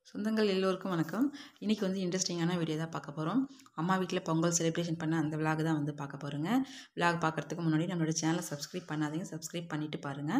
சொந்தங்கள் எல்லோருக்கும் வணக்கம் இன்றைக்கி வந்து இன்ட்ரெஸ்டிங்கான வீடியோ தான் பார்க்க போகிறோம் அம்மா வீட்டில் பொங்கல் செலிப்ரேஷன் பண்ண அந்த விலாக் தான் வந்து பார்க்க போகிறோங்க விலாக் பார்க்குறதுக்கு முன்னாடி நம்மளோட சேனலை சப்ஸ்கிரைப் பண்ணாதீங்க சப்ஸ்கிரைப் பண்ணிவிட்டு பாருங்கள்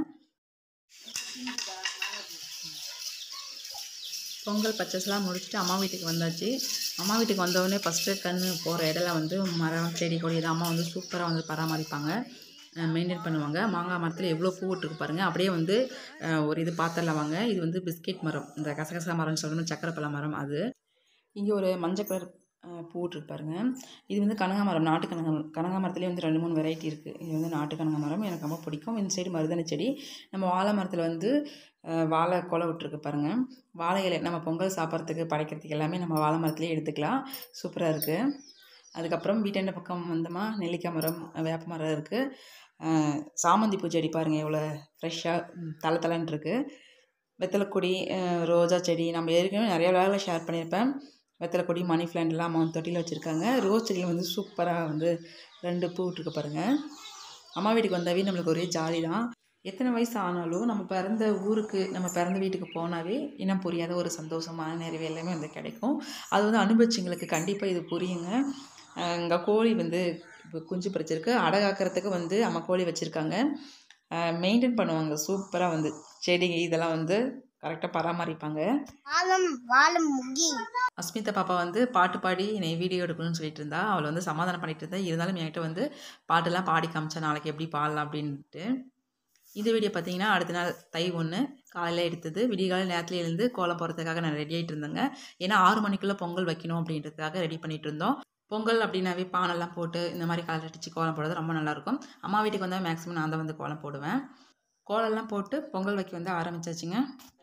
பொங்கல் பர்ச்சேஸ்லாம் முடிச்சுட்டு அம்மா வீட்டுக்கு வந்தாச்சு அம்மா வீட்டுக்கு வந்தவுடனே ஃபஸ்ட்டு கண் போகிற இடம்லாம் வந்து மரம் செடி கொடி இதெல்லாம் அம்மா வந்து சூப்பராக வந்து பராமரிப்பாங்க மெயின்டைன் பண்ணுவாங்க மாங்காய் மரத்தில் எவ்வளோ பூ விட்டுருக்கு பாருங்கள் அப்படியே வந்து அஹ், ஒரு இது பாத்திரலாம் வாங்க இது வந்து பிஸ்கெட் மரம் இந்த கசகசா மரம்னு சொல்லணும் சக்கரைப்பழ மரம் அது இங்கே ஒரு மஞ்சள் கலர் அஹ், பூ விட்டுருக்கு பாருங்க இது வந்து கனகாமரம் நாட்டு கனகா கனகாமரத்துலேயே வந்து ரெண்டு மூணு வெரைட்டி இருக்குது இது வந்து நாட்டு கனகாமரம் எனக்கு ரொம்ப பிடிக்கும் இந்த சைடு மருதாணி செடி நம்ம வாழை மரத்தில் வந்து அஹ், வாழை கொலை விட்டுருக்கு பாருங்கள் வாழை இலை நம்ம பொங்கல் சாப்பிட்றதுக்கு படைக்கிறதுக்கு எல்லாமே நம்ம வாழை மரத்துலேயே எடுத்துக்கலாம் சூப்பராக இருக்குது அதுக்கப்புறம் வீட்டாண்ட பக்கம் வந்தோமா நெல்லிக்காய் மரம் வேப்ப மரம் இருக்குது சாமந்தி பூ செடி பாருங்கள் எவ்வளோ ஃப்ரெஷ்ஷாக தலை தலைன்னு இருக்குது வெத்தலைக்கொடி அஹ், ரோஜா செடி நம்ம ஏற்கனவே நிறைய விழாவில் ஷேர் பண்ணியிருப்பேன் வெத்தலைக்கொடி மணி பிளான்ட்லாம் அம்மா வந்து தொட்டியில் வச்சுருக்காங்க ரோஸ் செடியில் வந்து சூப்பராக வந்து ரெண்டு பூ விட்டுருக்கு பாருங்கள் அம்மா வீட்டுக்கு வந்தாவே நம்மளுக்கு ஒரே ஜாலி தான் எத்தனை வயசு ஆனாலும் நம்ம பிறந்த ஊருக்கு நம்ம பிறந்த வீட்டுக்கு போனாவே இனம் புரியாத ஒரு சந்தோஷமான நிறைவு எல்லாமே வந்து கிடைக்கும் அது வந்து அனுபவிச்சவங்களுக்கு கண்டிப்பாக இது புரியுங்க இங்கே கோழி வந்து இப்போ குஞ்சு பறிச்சிருக்கு அடை காக்கிறதுக்கு வந்து அம்மா கோழி வச்சுருக்காங்க மெயின்டைன் பண்ணுவாங்க சூப்பராக வந்து செடி இதெல்லாம் வந்து கரெக்டாக பராமரிப்பாங்க வாழும் வாழும் முகி அஸ்மிதா பாப்பா வந்து பாட்டு பாடி என்னை வீடியோ எடுக்கணும்னு சொல்லிட்டு இருந்தா அவளை வந்து சமாதானம் பண்ணிட்டு இருந்தா இருந்தாலும் என்கிட்ட வந்து பாட்டெல்லாம் பாடி காமிச்சா நாளைக்கு எப்படி பாடலாம் அப்படின்ட்டு இந்த வீடியோ பார்த்தீங்கன்னா அடுத்த நாள் தை ஒன்று காலையில் எடுத்தது விடியகாலை நேரத்தில் எழுந்து கோலம் போகிறதுக்காக நான் ரெடி ஆகிட்டு இருந்தேங்க ஏன்னா ஆறு மணிக்குள்ளே பொங்கல் வைக்கணும் அப்படின்றதுக்காக ரெடி பண்ணிட்டு இருந்தோம் பொங்கல் அப்படின்னாவே பானெல்லாம் போட்டு இந்த மாதிரி காலை அடித்து கோலம் போடுறது ரொம்ப நல்லாயிருக்கும் அம்மா வீட்டுக்கு வந்தால் மேக்ஸிமம் நான் தான் வந்து கோலம் போடுவேன் கோலம்லாம் போட்டு பொங்கல் வைக்க வந்து ஆரம்பிச்சாச்சுங்க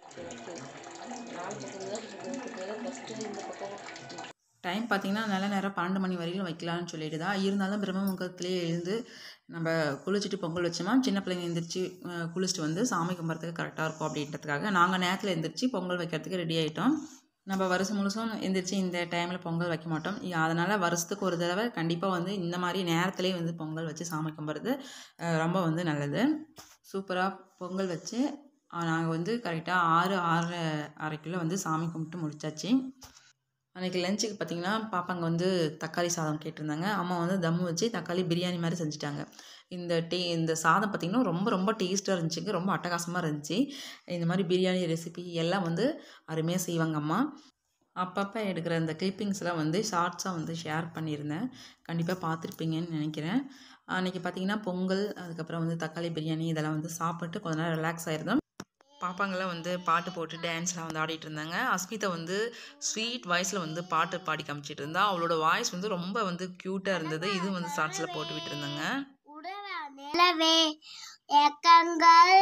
டைம் பார்த்தீங்கன்னா நல்ல நேரம் பன்னெண்டு மணி வரையிலும் வைக்கலாம்னு சொல்லிட்டு தான் இருந்தாலும் பிரம்ம முகத்திலே எழுந்து நம்ம குளிச்சுட்டு பொங்கல் வச்சோமா சின்ன பிள்ளைங்க எழுந்திரிச்சு அஹ், குளிச்சுட்டு வந்து சாமி கும்பிட்றதுக்கு கரெக்டாக இருக்கும் அப்படின்றதுக்காக நாங்கள் நேரத்தில் எழுந்திரிச்சு பொங்கல் வைக்கிறதுக்கு ரெடி ஆகிட்டோம் நம்ம வருஷம் முழுசும் எந்திரிச்சு இந்த டைமில் பொங்கல் வைக்க மாட்டோம் இ- அதனால் வருஷத்துக்கு ஒரு தடவை கண்டிப்பாக வந்து இந்த மாதிரி நேரத்துலேயே வந்து பொங்கல் வச்சு சாமி கும்பிட்றது அஹ், ரொம்ப வந்து நல்லது சூப்பராக பொங்கல் வச்சு நாங்கள் வந்து கரெக்டாக ஆறு ஆறு அரைக்குள்ளே வந்து சாமி கும்பிட்டு முடிச்சாச்சு அன்றைக்கி லஞ்சுக்கு பார்த்தீங்கன்னா பாப்பாங்க வந்து தக்காளி சாதம் கேட்டிருந்தாங்க அம்மா வந்து தம்மு வச்சு தக்காளி பிரியாணி மாதிரி செஞ்சுட்டாங்க இந்த டே இந்த சாதம் பார்த்திங்கன்னா ரொம்ப ரொம்ப டேஸ்ட்டாக இருந்துச்சுங்க ரொம்ப அட்டகாசமாக இருந்துச்சு இந்த மாதிரி பிரியாணி ரெசிபி எல்லாம் வந்து அருமையாக செய்வாங்க அம்மா அப்பப்போ எடுக்கிற அந்த கிளிப்பிங்ஸ்லாம் வந்து ஷார்ட்ஸாக வந்து ஷேர் பண்ணியிருந்தேன் கண்டிப்பாக பார்த்துருப்பீங்கன்னு நினைக்கிறேன் அன்றைக்கி பார்த்தீங்கன்னா பொங்கல் அதுக்கப்புறம் வந்து தக்காளி பிரியாணி இதெல்லாம் வந்து சாப்பிட்டு கொஞ்ச நேரம் ரிலாக்ஸ் ஆயிருந்தோம் பாப்பாங்களாம் வந்து பாட்டு போட்டு டான்ஸ்லாம் வந்து ஆடிட்டு இருந்தாங்க அஸ்மிதா வந்து ஸ்வீட் வாய்ஸில் வந்து பாட்டு பாடி காமிச்சிட்டு இருந்தா அவளோட வாய்ஸ் வந்து ரொம்ப வந்து க்யூட்டாக இருந்தது இதுவும் வந்து ஷார்ட்ஸில் போட்டு விட்டுருந்தாங்க நிலவே ஏக்கங்கள்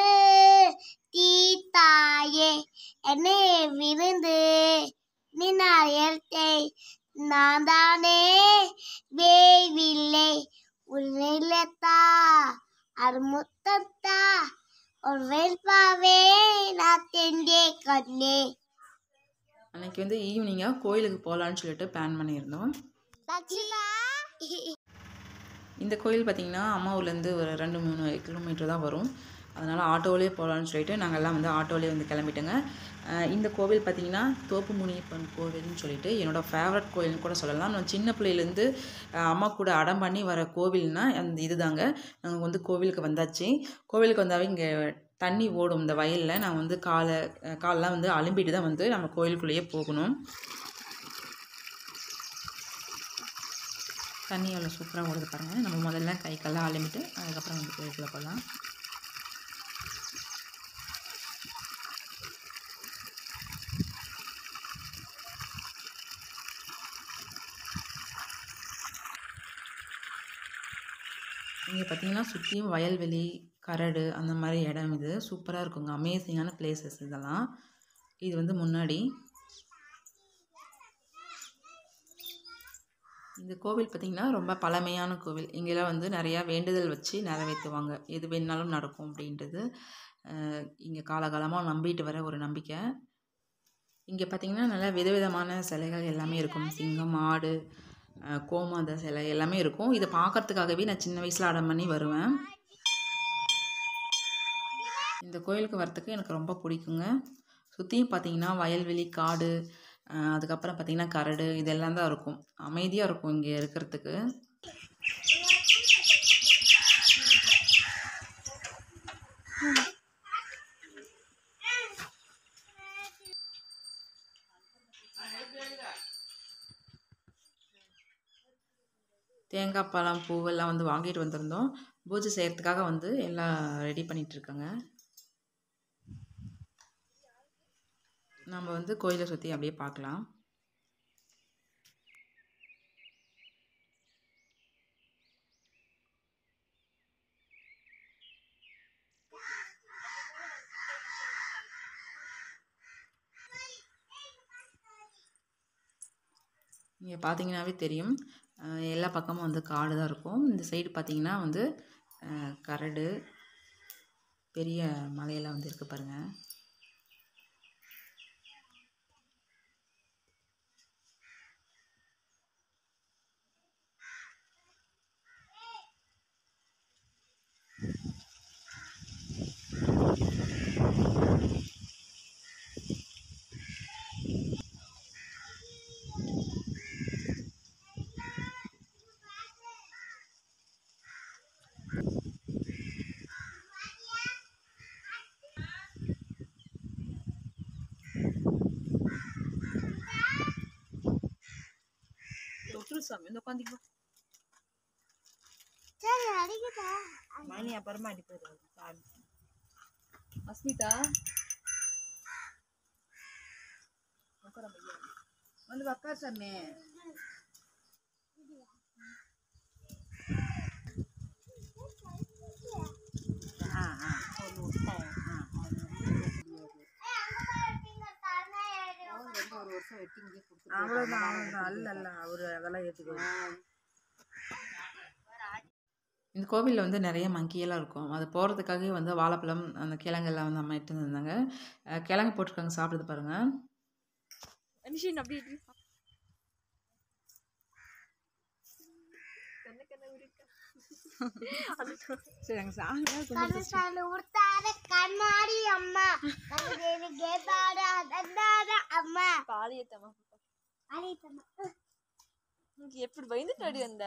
தீத்தாயே என்னை விருந்து நின்னார் எடுத்தே நான் தானே வேவில்லை உன்னிலத்தா அருமுத்தத்தா ஒரு வெல்பாவே நான் தெண்டே கண்ணே அன்னைக்கு வந்து ஈவினிங்காக கோயிலுக்கு போகலான்னு சொல்லிட்டு பிளான் பண்ணியிருந்தோம் இந்த கோயில் பார்த்திங்கன்னா அம்மா ஊர்லேருந்து ஒரு ரெண்டு மூணு கிலோமீட்டர் தான் வரும் அதனால் ஆட்டோவிலே போகலான்னு சொல்லிட்டு நாங்கள் எல்லாம் வந்து ஆட்டோவிலே வந்து கிளம்பிட்டோங்க அஹ் இந்த கோவில் பார்த்திங்கன்னா தோப்பு முனியப்பன் கோவில்னு சொல்லிட்டு என்னோடய ஃபேவரட் கோயில்னு கூட சொல்லலாம் நான் சின்ன பிள்ளையிலேருந்து அஹ் அம்மா கூட அடம் பண்ணி வர கோவில்னா அந்த இதுதாங்க நாங்கள் வந்து கோவிலுக்கு வந்தாச்சு கோவிலுக்கு வந்தாவே இங்கே தண்ணி ஓடும் இந்த வயலில் நான் வந்து காலை அஹ் காலெல்லாம் வந்து அலும்பிட்டு தான் வந்து நம்ம கோயிலுக்குள்ளேயே போகணும் தண்ணி எவ்வளோ சூப்பராக ஓடுது பாருங்கள் நம்ம முதல்ல கை கால்லாம் அலம்பிட்டு அதுக்கப்புறம் வந்து கோயிலுக்குள்ளே போகலாம் இங்கே பார்த்தீங்கன்னா சுற்றியும் வயல்வெளி கரடு அந்த மாதிரி இடம் இது சூப்பராக இருக்குங்க அமேசிங்கான பிளேசஸ் இதெல்லாம் இது வந்து முன்னாடி இந்த கோவில் பார்த்திங்கன்னா ரொம்ப பழமையான கோவில் இங்கெல்லாம் வந்து நிறையா வேண்டுதல் வச்சு நிறைவேற்றுவாங்க எது வேணுனாலும் நடக்கும் அப்படின்றது இங்கே காலகாலமாக நம்பிட்டு வர ஒரு நம்பிக்கை இங்கே பார்த்திங்கன்னா நல்லா விதவிதமான சிலைகள் எல்லாமே இருக்கும் சிங்கம் ஆடு அஹ், கோமாத சிலை எல்லாமே இருக்கும் இதை பார்க்கறதுக்காகவே நான் சின்ன வயசில் அடம் பண்ணி வருவேன் இந்த கோயிலுக்கு வரத்துக்கு எனக்கு ரொம்ப பிடிக்குங்க சுற்றியும் பார்த்தீங்கன்னா வயல்வெளி காடு அஹ் அதுக்கப்புறம் பார்த்தீங்கன்னா கரடு இதெல்லாம் தான் இருக்கும் அமைதியாக இருக்கும் இங்கே இருக்கிறதுக்கு தேங்காய் பழம் பூவெல்லாம் வந்து வாங்கிட்டு வந்திருந்தோம் பூஜை செய்கிறதுக்காக வந்து எல்லாம் ரெடி பண்ணிட்டு இருக்காங்க நம்ம வந்து கோயிலை சுற்றி அப்படியே பார்க்கலாம் இங்கே பார்த்தீங்கன்னாவே தெரியும் அஹ் எல்லா பக்கமும் வந்து காடு தான் இருக்கும் இந்த சைடு பார்த்தீங்கன்னா வந்து அஹ் கரடு பெரிய மலையெல்லாம் வந்து இருக்கு பாருங்க சாமி இந்த உட்காந்துக்கோ சரி அடிக்குதா மணி அப்புறமா அடிப்பாரு சாமி அஸ்மிதா உட்கார பையா வந்து உட்கார் சாமி ஆ ஆ சொல்லு விட்டேன் ஆ ஒரு வருஷம் வெட்டி இங்கே கொடுத்துருக்காங்க அவ்வளோதான் அவ்வளோதான் அல்ல அல்ல அவர் அதெல்லாம் ஏற்றுக்கணும் இந்த கோவிலில் வந்து நிறைய மங்கியெல்லாம் இருக்கும் அது போகிறதுக்காகவே வந்து வாழைப்பழம் அந்த கிழங்கெல்லாம் வந்து அம்மா எடுத்து வந்திருந்தாங்க அஹ் கிழங்கு போட்டிருக்காங்க சாப்பிடுது பாருங்கள் மனுஷன் அப்படி சரி அங்கே சாங்க கனசால உடுத்தாத கண்ணாடி அம்மா கனதேவி கேட்டாட அதண்டாத அம்மா பாலியத்தம்மா அடித்தம்மா இங்க எப்படி பயந்துட்டு அடி வந்த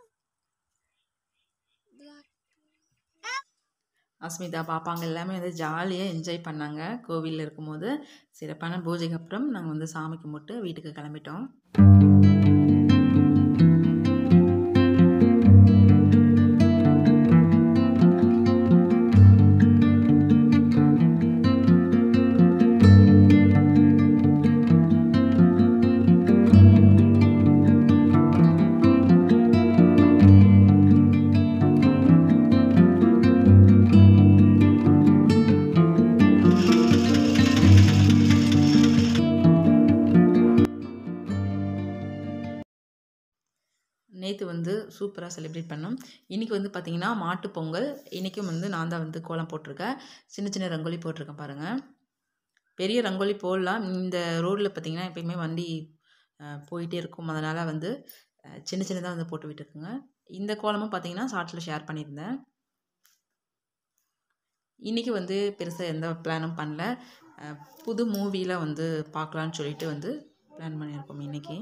அஸ்மிதா பாப்பாங்க எல்லாமே வந்து ஜாலியாக என்ஜாய் பண்ணாங்க கோவிலில் இருக்கும்போது சிறப்பான பூஜைக்கு அப்புறம் நாங்கள் வந்து சாமி கும்பிட்டு வீட்டுக்கு கிளம்பிட்டோம் நேற்று வந்து சூப்பராக செலிப்ரேட் பண்ணோம் இன்றைக்கி வந்து பார்த்திங்கன்னா மாட்டுப் பொங்கல் இன்றைக்கும் வந்து நான் தான் வந்து கோலம் போட்டிருக்கேன் சின்ன சின்ன ரங்கோலி போட்டிருக்கேன் பாருங்கள் பெரிய ரங்கோலி போடலாம் இந்த ரோட்டில் பார்த்திங்கன்னா எப்பயுமே வண்டி அஹ், போயிட்டே இருக்கும் அதனால் வந்து அஹ், சின்ன சின்னதாக வந்து போட்டு விட்டுருக்குங்க இந்த கோலமும் பார்த்திங்கன்னா ஷார்ட்ஸில் ஷேர் பண்ணியிருந்தேன் இன்றைக்கி வந்து பெருசாக எந்த பிளானும் பண்ணல அஹ், புது மூவியில் வந்து பார்க்கலான்னு சொல்லிட்டு வந்து பிளான் பண்ணியிருக்கோம் இன்றைக்கி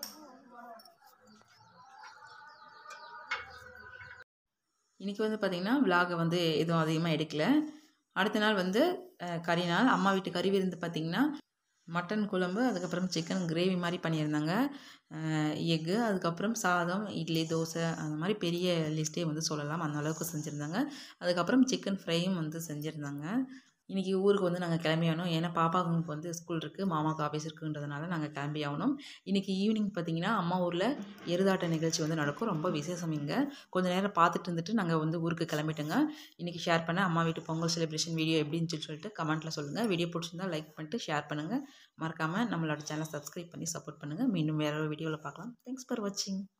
இன்றைக்கி வந்து பார்த்திங்கன்னா விலாகை வந்து எதுவும் அதிகமாக எடுக்கல அடுத்த நாள் வந்து அஹ், கறி நாள் அம்மா வீட்டு கறி விருந்து பார்த்திங்கன்னா மட்டன் குழம்பு அதுக்கப்புறம் சிக்கன் கிரேவி மாதிரி பண்ணியிருந்தாங்க எக்கு அதுக்கப்புறம் சாதம் இட்லி தோசை அந்த மாதிரி பெரிய லிஸ்ட்டே வந்து சொல்லலாம் அந்த அளவுக்கு செஞ்சுருந்தாங்க அதுக்கப்புறம் சிக்கன் ஃப்ரையும் வந்து செஞ்சுருந்தாங்க இன்றைக்கி ஊருக்கு வந்து நாங்கள் கிளம்பி ஆகணும் ஏன்னா பாப்பாவுக்கு வந்து ஸ்கூல் இருக்குது மாமாவுக்கு ஆஃபீஸ் இருக்குன்றதுனால நாங்கள் கிளம்பி ஆகணும் இன்றைக்கி ஈவினிங் பார்த்திங்கன்னா அம்மா ஊரில் எருதாட்ட நிகழ்ச்சி வந்து நடக்கும் ரொம்ப விசேஷம் இங்கே கொஞ்ச நேரம் பார்த்துட்டு இருந்துட்டு நாங்கள் வந்து ஊருக்கு கிளம்பிட்டோங்க இன்றைக்கி ஷேர் பண்ண அம்மா வீட்டு பொங்கல் செலிப்ரேஷன் வீடியோ எப்படின்னு சொல்லி சொல்லிட்டு கமெண்ட்டில் சொல்லுங்கள் வீடியோ பிடிச்சிருந்தா லைக் பண்ணிட்டு ஷேர் பண்ணுங்கள் மறக்காமல் நம்மளோட சேனலை சப்ஸ்கிரைப் பண்ணி சப்போர்ட் பண்ணுங்கள் மீண்டும் வேற ஒரு வீடியோவில் பார்க்கலாம் தேங்க்ஸ் ஃபார் வாட்சிங்